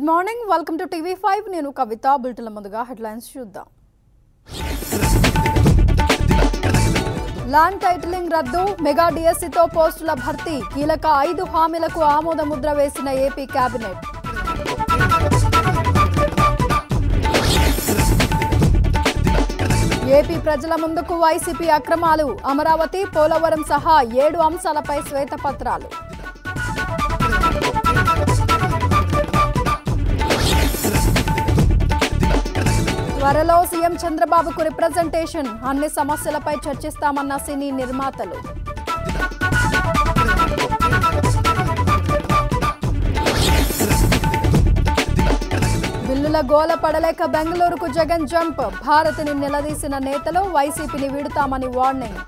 good morning welcome to TV five నేను కవిత బులెటిన్ల ముందుగా హెడ్లైన్స్ చూద్దాం ల్యాండ్ టైటిలింగ్ రద్దు మెగా డిఎస్సితో పోస్టుల భర్తీ కీలక ఐదు హామీలకు ఆమోద ముద్ర వేసిన ఏపీ కేబినెట్ ఏపీ ప్రజల ముందుకు వైసీపీ అక్రమాలు అమరావతి పోలవరం సహా ఏడు అంశాలపై శ్వేతపత్రాలు త్వరలో సీఎం చంద్రబాబుకు రిప్రజెంటేషన్ అన్ని సమస్యలపై చర్చిస్తామన్న సినీ నిర్మాతలు బిల్లుల గోల పడలేక బెంగళూరుకు జగన్ జంప్ భారతిని నిలదీసిన నేతలు వైసీపీని వీడుతామని వార్నింగ్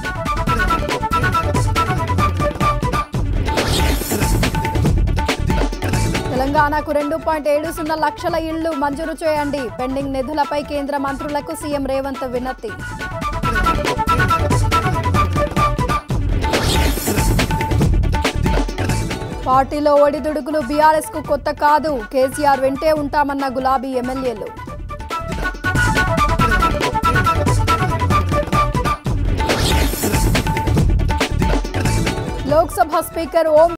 తెలంగాణకు రెండు పాయింట్ ఏడు సున్నా లక్షల ఇళ్లు మంజూరు చేయండి పెండింగ్ నిధులపై కేంద్ర మంత్రులకు సీఎం రేవంత్ వినతి పార్టీలో ఒడిదుడుకులు బీఆర్ఎస్ కు కొత్త కాదు కేసీఆర్ వెంటే ఉంటామన్న గులాబీ ఎమ్మెల్యేలు లోక్సభ స్పీకర్ ఓం